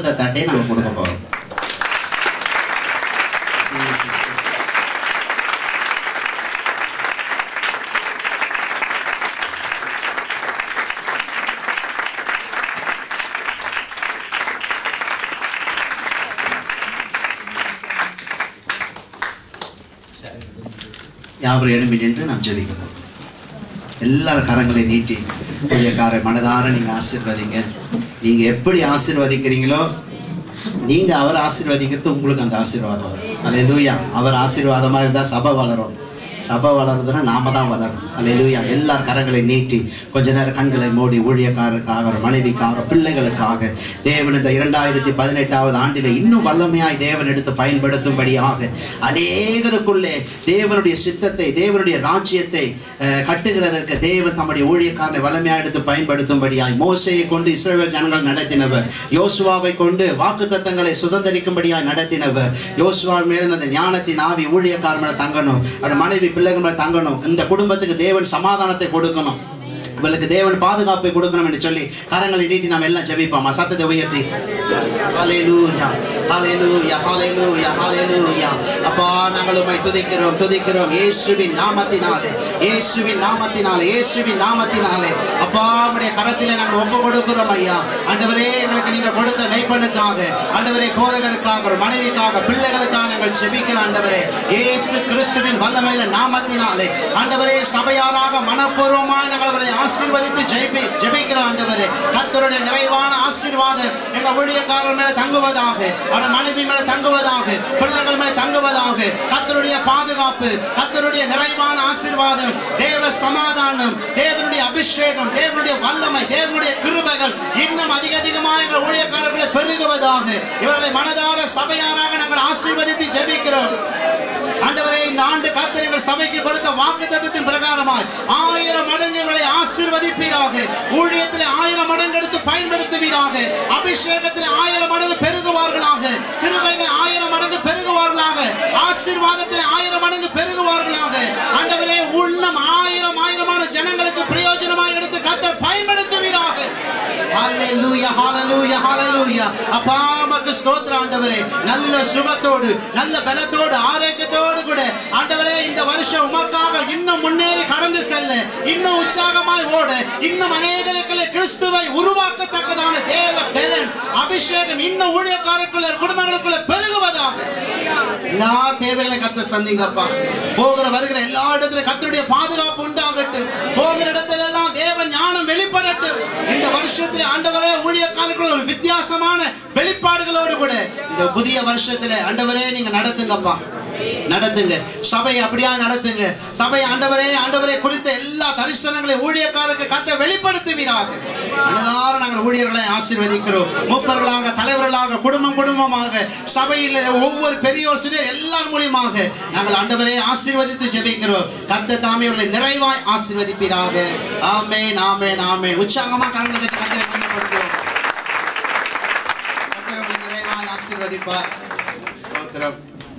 அற்புத தட்டையை நாங்கள் கொடுக்க போகிறோம் யாவரும் எழும்பி நின்று நாம் ஜெபிக்கணும் எல்லாரும் கரங்களை நீட்டி ஊழியக்கார மனதார நீங்க ஆசீர்வதிங்க நீங்க எப்படி ஆசீர்வதிக்கிறீங்களோ நீங்க அவர் ஆசீர்வதிக்கிறது உங்களுக்கு அந்த ஆசீர்வாதம் வரும் அல்லேலூயா அவர் ஆசீர்வாதமா இருந்தா சபை வளரும் சபை வளருதுன்னா நாம தான் வளரும் அல்லேலூயா எல்லார் கரங்களை நீட்டி கொஞ்ச நேரம் கண்களை மூடி ஊழியக்காரருக்காக ஒரு மனைவிக்காக பிள்ளைகளுக்காக தேவன் இந்த இரண்டாயிரத்தி பதினெட்டாவது ஆண்டிலே இன்னும் வல்லமையாய் தேவன் எடுத்து பயன்படுத்தும்படியாக அநேகருக்குள்ளே தேவனுடைய சித்தத்தை தேவனுடைய ராஜ்யத்தை அஹ், கட்டுகிறதற்கு தேவன் தம்முடைய ஊழியக்காரனை வல்லமையாக எடுத்து பயன்படுத்தும்படியாய் மோசையை கொண்டு இஸ்ரவேல் ஜனங்கள் நடத்தினவர் யோசுவாவை கொண்டு வாக்குத்தத்தங்களை சுதந்திரிக்கும்படியாய் நடத்தினவர் யோசுவா மேல அந்த ஞானத்தின் ஆவி ஊழியக்காரன் மேல தங்கணும் அந்த மனைவி பிள்ளைகள் மேல தங்கணும் இந்த குடும்பத்துக்கு தேவன் சமாதானத்தை கொடுக்கணும் இவளுக்கு தேவன் பாதுகாப்பை கொடுக்கணும் என்று சொல்லி கரங்களை நீட்டி நாம் எல்லாம் ஜெபிப்போமா சத்தத்தை உயர்த்தி ஹalleluya ஹalleluya ஹalleluya ஹalleluya அப்பா நாங்கள் உம்மை துதிக்கிறோம் துதிக்கிறோம் இயேசுவின் நாமத்தினாலே இயேசுவின் நாமத்தினாலே இயேசுவின் நாமத்தினாலே அப்பா உம்முடைய கரத்திலே நாங்கள் ஒப்பு கொடுக்கிறோம் ஐயா ஆண்டவரே எங்களுக்கு நீங்க கொடுத்த மெய்ப்பனுக்காக ஆண்டவரே போதகருக்காக ஒரு மனைவிக்காக பிள்ளைகளுக்காக நாங்கள் ஜெபிக்கிறோம் ஆண்டவரே இயேசு கிறிஸ்துவின் வல்லமையில நாமத்தினாலே ஆண்டவரே சபையாராக மனப்பூர்வமாய் நாங்கள் அவரை ஆசீர்வதித்து ஜெயிப்பி ஜெபிக்கிறோம் ஆண்டவரே கர்த்தருடைய நிறைவான ஆசீர்வாதம் எங்க ஊழியக்காரர் மேல தங்குவதாக அவர் மனைவி மேல தங்குவதாக பிள்ளைகள் மேல தங்குவதாக கர்த்தருடைய பாதுகாப்பு கர்த்தருடைய நிறைவான ஆசீர்வாதம் தேவ சமாதானம் தேவனுடைய அபிஷேகம் தேவனுடைய வல்லமை தேவனுடைய கிருபைகள் இன்னும் அதிக அதிகமாக எங்கள் ஊழியக்காரர்களை பெருகுவதாக இவர்களை மனதார சபையாராக நாங்கள் ஆசீர்வதித்து ஜெபிக்கிறோம் ஆண்டவரே இந்த ஆண்டு கர்த்தர் எங்கள் சபைக்கு கொடுத்த வாக்கு தத்தத்தின் பிரகாரமாய் ஆயிரம் மடங்கு இவர்களை ஆசீர்வதிப்பீராக ஊழியத்தில் ஆயிரம் மடங்கு எடுத்து பயன்படுத்துவீராக அபிஷேகத்தில் ஆயிரம் மடங்கு பெருகுவார்களாக கிருபைகள் ஆயிரம் மடங்கு பெருகுவார்களாக ஆசீர்வாதத்தில் ஆயிரம் மடங்கு பெருகுவார்களாக ஆண்டவரே உள்ளம் ஆயிரம் ஆயிரமான ஜனங்களுக்கு பிரயோஜனமாய் எடுத்து கர்த்தர் பயன்படுத்துவீராக ஹalleluya ஹalleluya ஹalleluya அப்பா உமக்கு ஸ்தோத்திரம் ஆண்டவரே நல்ல சுகத்தோடு நல்ல பலத்தோடு ஆரோக்கியத்தோடு கூட ஆண்டவரே இந்த வருஷம் உமக்காக இன்னும் முன்னேறி கடந்து செல்ல இன்னும் உற்சாகமாய் ஓட இன்னும் அநேகருக்குள்ள கிறிஸ்துவை உருவாக்கத்தக்கதான தேவ பெலன் அபிஷேகம் இன்னும் ஊழியக்காரருக்குள்ள குடும்பங்களுக்குள்ள பெருகுவதாக எல்லா தேவைகளை கத்த சந்திங்கப்பா போகிற வருகிற எல்லா இடத்துல கத்தருடைய பாதுகாப்பு உண்டாகட்டும் போகிற இடத்துல எல்லாம் தேவ ஞானம் வெளிப்படட்டும் இந்த வருஷத்துல ஆண்டவரே ஊழியக்காரர்கள் ஒரு வித்தியாசமான வெளிப்பாடுகளோடு கூட இந்த புதிய வருஷத்துல ஆண்டவரே நீங்க நடத்துங்கப்பா நடத்துங்க சபை அப்படியா நடத்துங்க சபை ஆண்டவரே ஆண்டவரே குறித்த எல்லா தரிசனங்களையும் ஊழியக்காரருக்கு கத்த வெளிப்படுத்துவீராக மனதார நாங்கள் ஊழியர்களை ஆசீர்வதிக்கிறோம் மூப்பர்களாக தலைவர்களாக குடும்பம் குடும்பமாக சபையில் ஒவ்வொரு பெரியோர் சிறியோர் எல்லார் மூலியமாக நாங்கள் ஆண்டவரே ஆசீர்வதித்து ஜெபிக்கிறோம் கத்த தாமே அவர்களை நிறைவாய் ஆசீர்வதிப்பீராக ஆமென் ஆமென் ஆமென் உற்சாகமா கரங்களை கத்தரை பயன்படுத்துவோம் கர்த்தர் உங்களை நிறைவாய் ஆசீர்வதிப்பார் ஸ்தோத்திரம்